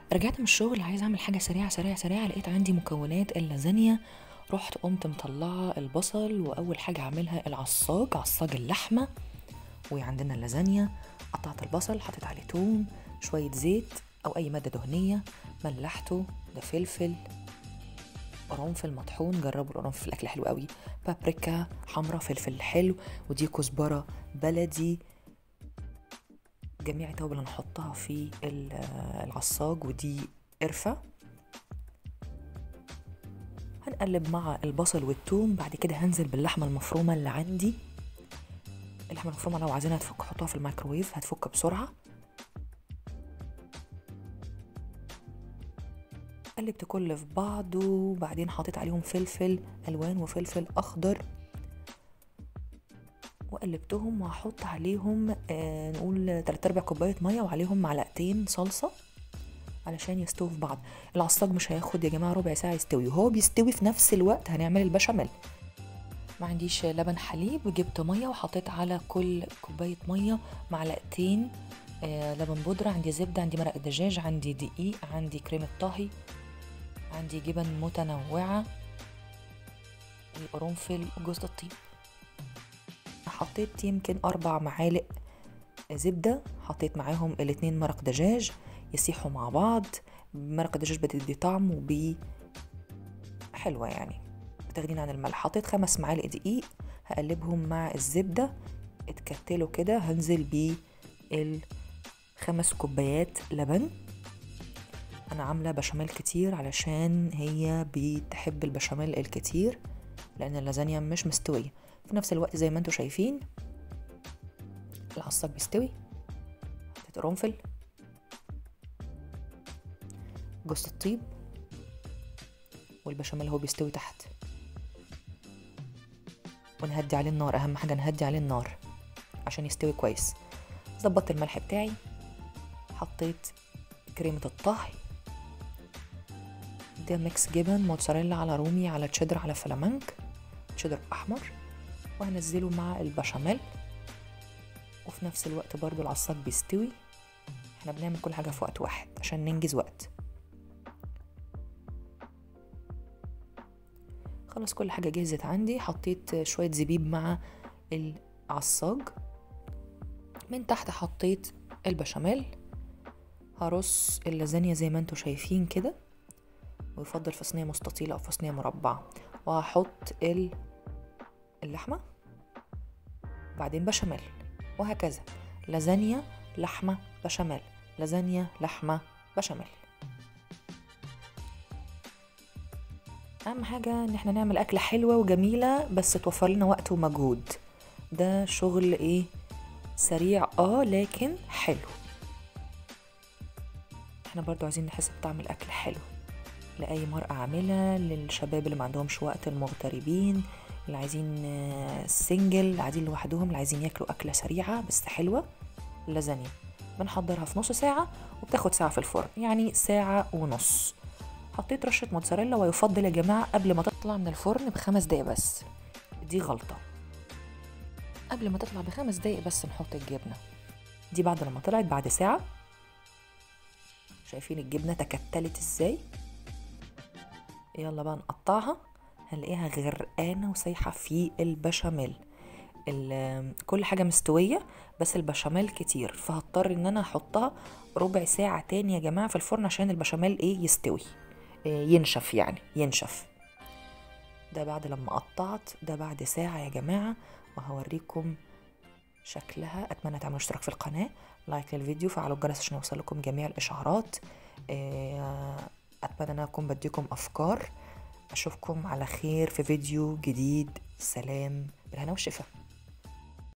رجعت من الشغل عايزه اعمل حاجه سريعه سريعه سريعه لقيت عندي مكونات اللازانيا رحت قمت مطلعه البصل واول حاجه هعملها العصاج عصاج اللحمه وعندنا اللازانيا قطعت البصل حطيت عليه توم شويه زيت او اي ماده دهنيه ملحته ده فلفل قرنفل مطحون جربوا القرنفل في الاكل حلو قوي بابريكا حمرا فلفل حلو ودي كزبره بلدي جميع التوابل اللي هنحطها في ال- العصاج ودي قرفة هنقلب مع البصل والثوم بعد كده هنزل باللحمة المفرومة اللي عندي اللحمة المفرومة لو عايزينها تفك حطوها في الميكروويف هتفك بسرعة قلبت كل في بعضه وبعدين حطيت عليهم فلفل ألوان وفلفل أخضر وقلبتهم وهحط عليهم آه نقول تلات ارباع كوبايه ميه وعليهم معلقتين صلصه علشان يستووا في بعض العصاج مش هياخد يا جماعه ربع ساعه يستوي وهو بيستوي في نفس الوقت هنعمل البشاميل ما عنديش لبن حليب جبت ميه وحطيت على كل كوبايه ميه معلقتين آه لبن بودرة عندي زبدة عندي مرق دجاج عندي دقيق عندي كريمة طهي عندي جبن متنوعة وقرنفل وجوز الطيب حطيت يمكن أربع معالق زبدة حطيت معاهم الاتنين مرق دجاج يسيحوا مع بعض مرق الدجاج بتدي طعم وبي حلوة يعني بتغنين عن الملح حطيت خمس معالق دقيق هقلبهم مع الزبدة اتكتلوا كده هنزل بيه الخمس كوبايات لبن انا عاملة بشاميل كتير علشان هي بتحب البشاميل الكتير لان اللازانيا مش مستوية في نفس الوقت زي ما انتم شايفين العصاج بيستوي حطيت قرنفل جوز الطيب والبشاميل هو بيستوي تحت ونهدي عليه النار اهم حاجه نهدي عليه النار عشان يستوي كويس ظبطت الملح بتاعي حطيت كريمه الطهي ده ميكس جبن موتزاريلا على رومي على تشيدر على فلامنك تشيدر احمر وهنزله مع البشاميل وفي نفس الوقت برضو العصاج بيستوي احنا بنعمل كل حاجة في وقت واحد عشان ننجز وقت خلاص كل حاجة جهزت عندي حطيت شوية زبيب مع العصاج من تحت حطيت البشاميل هرص اللازانيا زي ما انتوا شايفين كده ويفضل في صينية مستطيلة أو في صينية مربعة وهحط ال اللحمة بعدين بشاميل وهكذا لازانيا لحمة بشاميل لازانيا لحمة بشاميل أهم حاجة إن احنا نعمل أكلة حلوة وجميلة بس توفر لنا وقت ومجهود ده شغل إيه سريع اه لكن حلو احنا برضو عايزين نحس بطعم الأكل حلو لأي مرأة عاملة للشباب اللي ما عندهمش وقت المغتربين اللي عايزين سنجل اللي قاعدين لوحدهم اللي عايزين ياكلوا أكلة سريعة بس حلوة اللازانيا بنحضرها في نص ساعة وبتاخد ساعة في الفرن يعني ساعة ونص حطيت رشة موتزاريلا ويفضل يا جماعة قبل ما تطلع من الفرن بخمس دقايق بس دي غلطة قبل ما تطلع بخمس دقايق بس نحط الجبنة دي بعد لما طلعت بعد ساعة شايفين الجبنة تكتلت ازاي يلا بقى نقطعها هنلاقيها غرقانة وسايحة في البشاميل كل حاجة مستوية بس البشاميل كتير فهضطر ان انا احطها ربع ساعة تاني يا جماعة في الفرن عشان البشاميل ايه يستوي إيه ينشف يعني ينشف ده بعد لما قطعت ده بعد ساعة يا جماعة وهوريكم شكلها اتمنى تعملوا اشتراك في القناة لايك للفيديو فعلوا الجرس عشان يوصل لكم جميع الاشعارات إيه اتمنى ان اكون بديكم افكار اشوفكم على خير في فيديو جديد سلام بالهنا والشفا